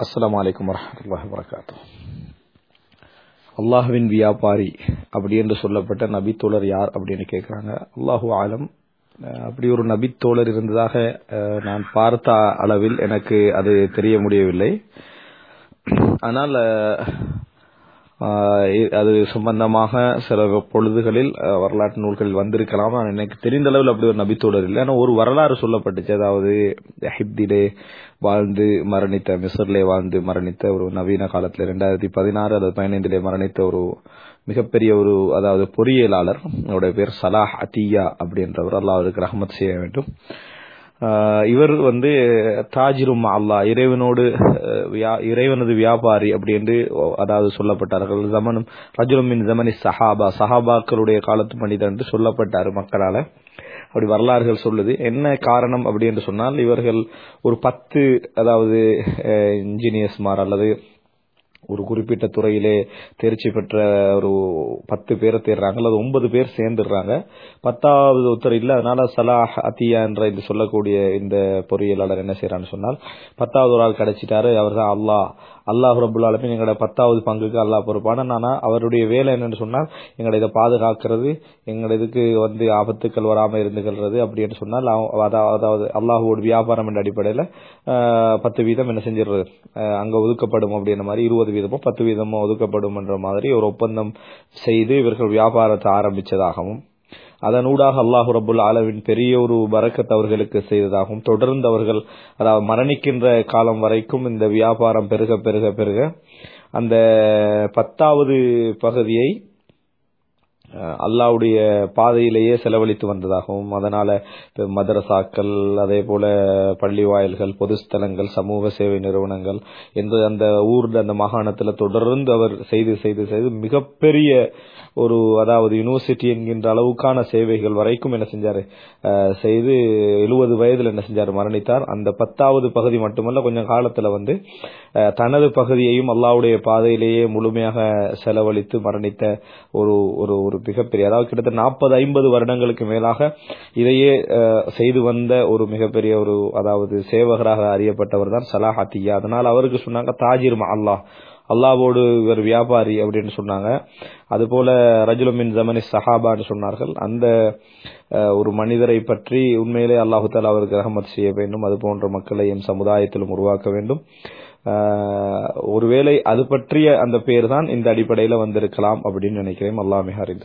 அஸ்ஸலாமு அலைக்கும் வரஹ்மத்துல்லாஹி வபரகாத்து அல்லாஹ்வின் வியாபாரி அப்படி என்று சொல்லப்பட்ட நபித்தோழர் யார் அப்படின்னு கேட்குறாங்க அல்லாஹு ஆலம் அஹ் அப்படி ஒரு நபித்தோழர் இருந்ததாக அஹ், நான் பார்த்த அளவில் எனக்கு அது தெரிய முடியவில்லை ஆனால் அஹ், இ- அது சம்பந்தமாக சில பொழுதுகளில் அஹ், வரலாற்று நூல்களில் வந்திருக்கலாம் ஆனால் எனக்கு தெரிந்த அளவில் அப்படி ஒரு நபித்தோழர் இல்லை ஆனால் ஒரு வரலாறு சொல்லப்பட்டுச்சு அதாவது ஹிப்திலே வாழ்ந்து மரணித்த மிஸ்ரிலே வாழ்ந்து மரணித்த ஒரு நவீன காலத்தில் ரெண்டாயிரத்தி பதினாறு அல்லது பதினைந்திலே மரணித்த ஒரு மிகப்பெரிய ஒரு அதாவது பொறியியலாளர் அவருடைய பேர் சலாஹ் அத்தியா அப்படின்றவர் அல்லாஹ் அவருக்கு ரஹமத் செய்ய வேண்டும் ஆஹ் இவர் வந்து தாஜிரும் அல்லாஹ் இறைவனோடு அஹ், வியா- இறைவனது வியாபாரி அப்படி என்று அதாவது சொல்லப்பட்டார்கள் ஜமனும் ரஜுலும் மின் ஜமனி சஹாபா சஹாபாக்களுடைய காலத்து மனிதர் என்று சொல்லப்பட்டார் மக்களால அப்படி வரலாறுகள் சொல்லுது என்ன காரணம் அப்படி என்று சொன்னால் இவர்கள் ஒரு பத்து அதாவது இன்ஜினியர்ஸ்மார் அல்லது ஒரு குறிப்பிட்ட துறையிலே தேர்ச்சி பெற்ற ஒரு பத்து பேரை தேடுறாங்க அல்லது ஒன்பது பேர் சேர்ந்துடுறாங்க பத்தாவது ஒருத்தர் இல்லை அதனால சலாஹ் அத்தியா என்ற இது சொல்லக்கூடிய இந்த பொறியியலாளர் என்ன செய்யறான்னு சொன்னால் பத்தாவது ஒரு ஆள் கிடைச்சிட்டாரு அவர் தான் அல்லாஹ் அல்லாஹ் ரபுல் ஆலமின் எங்களோட பத்தாவது பங்குக்கு அல்லாஹ் பொறுப்பான ஆனா அவருடைய வேலை என்னன்னு சொன்னால் எங்களை இதை பாதுகாக்கிறது எங்களோட இதுக்கு வந்து ஆபத்துக்கள் வராம இருந்துகிறது அப்படின்னு சொன்னால் அவ- அதா- அதாவது அல்லாஹுவோட வியாபாரம் என்ற அடிப்படையில் பத்து வீதம் என்ன செஞ்சிடுறது அஹ், அங்க ஒதுக்கப்படும் அப்படின்ற மாதிரி இருபது வீதமோ பத்து வீதமோ ஒதுக்கப்படும் என்ற மாதிரி ஒரு ஒப்பந்தம் செய்து இவர்கள் வியாபாரத்தை ஆரம்பிச்சதாகவும் அதனூடாக அல்லாஹு ரபுல் ஆலவின் பெரிய ஒரு பரக்கத் அவர்களுக்கு செய்ததாகவும் தொடர்ந்து அவர்கள் அதாவது மரணிக்கின்ற காலம் வரைக்கும் இந்த வியாபாரம் பெருக பெருக பெருக அந்த பத்தாவது பகுதியை அஹ், அல்லாஹ்வுடைய பாதையிலேயே செலவழித்து வந்ததாகவும் அதனால இப்ப மதரசாக்கள் அதே போல பள்ளி வாயில்கள் பொது ஸ்தலங்கள் சமூக சேவை நிறுவனங்கள் என்று அந்த ஊர்ல அந்த மாகாணத்துல தொடர்ந்து அவர் செய்து செய்து செய்து மிகப்பெரிய ஒரு அதாவது யூனிவர்சிட்டி என்கின்ற அளவுக்கான சேவைகள் வரைக்கும் என்ன செஞ்சாரு அஹ், செய்து எழுபது வயதுல என்ன செஞ்சாரு மரணித்தார் அந்த பத்தாவது பகுதி மட்டுமல்ல கொஞ்சம் காலத்துல வந்து அஹ், தனது பகுதியையும் அல்லாஹ்வுடைய பாதையிலேயே முழுமையாக செலவழித்து மரணித்த ஒரு ஒரு ஒரு மிகப்பெரிய அதாவது கிட்டத்தட்ட நாற்பது ஐம்பது வருடங்களுக்கு மேலாக இதையே அஹ், செய்து வந்த ஒரு மிகப்பெரிய ஒரு அதாவது சேவகராக அறியப்பட்டவர் தான் சலாஹ் அத்தியா அதனால் அவருக்கு சொன்னாங்க தாஜிர் அல்லாஹ் அல்லாவோடு இவர் வியாபாரி அப்படின்னு சொன்னாங்க அதுபோல ரஜுலும் மின் ஜமனி சஹாபான்னு சொன்னார்கள் அந்த அஹ், ஒரு மனிதரை பற்றி உண்மையிலே அல்லாஹு தாலா அவருக்கு ரஹமத் செய்ய வேண்டும் அது போன்ற மக்களை என் சமுதாயத்திலும் உருவாக்க வேண்டும் அஹ், ஒருவேளை அது பற்றிய அந்த பேர் தான் இந்த அடிப்படையில வந்திருக்கலாம் அப்படின்னு நினைக்கிறேன் அல்லாஹ் மிக அறிந்தவர்.